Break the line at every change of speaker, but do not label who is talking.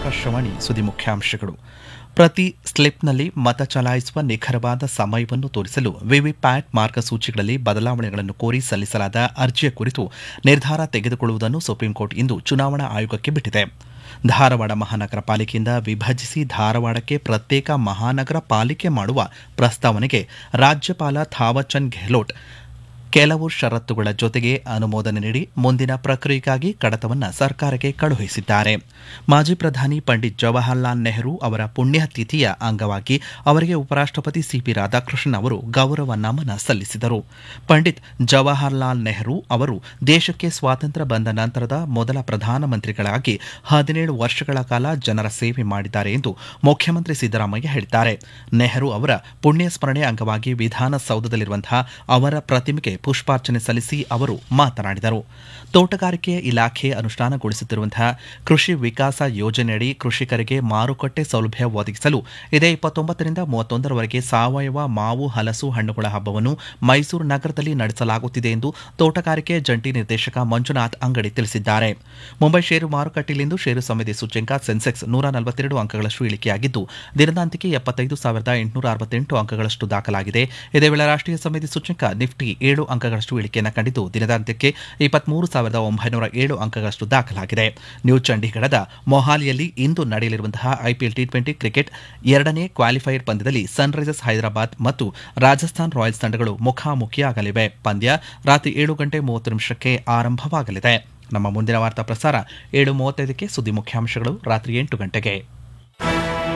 ಆಕಾಶವಾಣಿ ಸುದ್ದಿ ಮುಖ್ಯಾಂಶಗಳು ಪ್ರತಿ ಸ್ಲಿಪ್ನಲ್ಲಿ ಮತ ಚಲಾಯಿಸುವ ನಿಖರವಾದ ಸಮಯವನ್ನು ತೋರಿಸಲು ವಿವಿಪ್ಯಾಟ್ ಮಾರ್ಗಸೂಚಿಗಳಲ್ಲಿ ಬದಲಾವಣೆಗಳನ್ನು ಕೋರಿ ಸಲ್ಲಿಸಲಾದ ಅರ್ಜಿಯ ಕುರಿತು ನಿರ್ಧಾರ ತೆಗೆದುಕೊಳ್ಳುವುದನ್ನು ಸುಪ್ರೀಂಕೋರ್ಟ್ ಇಂದು ಚುನಾವಣಾ ಆಯೋಗಕ್ಕೆ ಬಿಟ್ಟಿದೆ ಧಾರವಾಡ ಮಹಾನಗರ ಪಾಲಿಕೆಯಿಂದ ವಿಭಜಿಸಿ ಧಾರವಾಡಕ್ಕೆ ಪ್ರತ್ಯೇಕ ಮಹಾನಗರ ಪಾಲಿಕೆ ಮಾಡುವ ಪ್ರಸ್ತಾವನೆಗೆ ರಾಜ್ಯಪಾಲ ಥಾವರ್ಚಂದ್ ಗೆಹ್ಲೋಟ್ ಕೆಲವು ಷರತ್ತುಗಳ ಜೊತೆಗೆ ಅನುಮೋದನೆ ನೀಡಿ ಮುಂದಿನ ಪ್ರಕ್ರಿಯೆಗಾಗಿ ಕಡತವನ್ನು ಸರ್ಕಾರಕ್ಕೆ ಕಳುಹಿಸಿದ್ದಾರೆ ಮಾಜಿ ಪ್ರಧಾನಿ ಪಂಡಿತ್ ಜವಾಹರ್ಲಾಲ್ ನೆಹರು ಅವರ ಪುಣ್ಯತಿಥಿಯ ಅಂಗವಾಗಿ ಅವರಿಗೆ ಉಪರಾಷ್ಟಪತಿ ಸಿಪಿ ರಾಧಾಕೃಷ್ಣನ್ ಅವರು ಗೌರವ ನಮನ ಸಲ್ಲಿಸಿದರು ಪಂಡಿತ್ ಜವಾಹರ್ಲಾಲ್ ನೆಹರು ಅವರು ದೇಶಕ್ಕೆ ಸ್ವಾತಂತ್ರ್ಯ ಬಂದ ನಂತರದ ಮೊದಲ ಪ್ರಧಾನಮಂತ್ರಿಗಳಾಗಿ ಹದಿನೇಳು ವರ್ಷಗಳ ಕಾಲ ಜನರ ಸೇವೆ ಮಾಡಿದ್ದಾರೆ ಎಂದು ಮುಖ್ಯಮಂತ್ರಿ ಸಿದ್ದರಾಮಯ್ಯ ಹೇಳಿದ್ದಾರೆ ನೆಹರು ಅವರ ಪುಣ್ಯ ಸ್ಮರಣೆ ಅಂಗವಾಗಿ ವಿಧಾನಸೌಧದಲ್ಲಿರುವಂತಹ ಅವರ ಪ್ರತಿಮೆಗೆ ಪುಷ್ಪಾರ್ಚನೆ ಸಲ್ಲಿಸಿ ಅವರು ಮಾತನಾಡಿದರು ತೋಟಗಾರಿಕೆ ಇಲಾಖೆ ಅನುಷ್ಠಾನಗೊಳಿಸುತ್ತಿರುವಂತಹ ಕೃಷಿ ವಿಕಾಸ ಯೋಜನೆಯಡಿ ಕೃಷಿಕರಿಗೆ ಮಾರುಕಟ್ಟೆ ಸೌಲಭ್ಯ ಒದಗಿಸಲು ಇದೇ ಇಪ್ಪತ್ತೊಂಬತ್ತರಿಂದ ಮೂವತ್ತೊಂದರವರೆಗೆ ಸಾವಯವ ಮಾವು ಹಲಸು ಹಣ್ಣುಗಳ ಹಬ್ಬವನ್ನು ಮೈಸೂರು ನಗರದಲ್ಲಿ ನಡೆಸಲಾಗುತ್ತಿದೆ ಎಂದು ತೋಟಗಾರಿಕೆ ಜಂಟಿ ನಿರ್ದೇಶಕ ಮಂಜುನಾಥ್ ಅಂಗಡಿ ತಿಳಿಸಿದ್ದಾರೆ ಮುಂಬೈ ಷೇರು ಮಾರುಕಟ್ಟೆಯಲ್ಲಿಂದು ಷೇರು ಸಮಿತಿ ಸೂಚ್ಯಂಕ ಸೆನ್ಸೆಕ್ಸ್ ನೂರ ನಲವತ್ತೆರಡು ಅಂಕಗಳಷ್ಟು ಇಳಿಕೆಯಾಗಿದ್ದು ದಿನದಾಂತಿಕೆ ಎಪ್ಪತ್ತೈದು ಸಾವಿರದ ಎಂಟುನೂರ ಅರವತ್ತೆಂಟು ಅಂಕಗಳಷ್ಟು ದಾಖಲಾಗಿದೆ ಇದೇ ವೇಳೆ ರಾಷ್ಟ್ರೀಯ ಸಮಿತಿ ಸೂಚ್ಯಂಕ ನಿಫ್ಟಿ ಏಳು ಅಂಕಗಳಷ್ಟು ಇಳಿಕೆಯನ್ನು ಕಂಡಿದ್ದು ದಿನದಾಂತ್ಯಕ್ಕೆ ಇಪ್ಪತ್ಮೂರು ಸಾವಿರದ ಒಂಬೈನೂರ ಏಳು ಅಂಕಗಳಷ್ಟು ದಾಖಲಾಗಿದೆ ನ್ಯೂ ಚಂಡೀಗಢದ ಮೊಹಾಲಿಯಲ್ಲಿ ಇಂದು ನಡೆಯಲಿರುವಂತಹ ಐಪಿಎಲ್ ಟಿ ಟ್ವೆಂಟಿ ಕ್ರಿಕೆಟ್ ಎರಡನೇ ಕ್ವಾಲಿಫೈಯರ್ ಪಂದ್ಯದಲ್ಲಿ ಸನ್ರೈಸರ್ಸ್ ಹೈದರಾಬಾದ್ ಮತ್ತು ರಾಜಸ್ಥಾನ್ ರಾಯಲ್ಸ್ ತಂಡಗಳು ಮುಖಾಮುಖಿಯಾಗಲಿವೆ ಪಂದ್ಯ ರಾತ್ರಿ ಏಳು ಗಂಟೆ ಮೂವತ್ತು ನಿಮಿಷಕ್ಕೆ ಆರಂಭವಾಗಲಿದೆ ನಮ್ಮ ಮುಂದಿನ ವಾರ್ತಾ ಪ್ರಸಾರ ಏಳು ಮೂವತ್ತೈದಕ್ಕೆ ಸುದ್ದಿ ಮುಖ್ಯಾಂಶಗಳು ರಾತ್ರಿ ಎಂಟು ಗಂಟೆಗೆ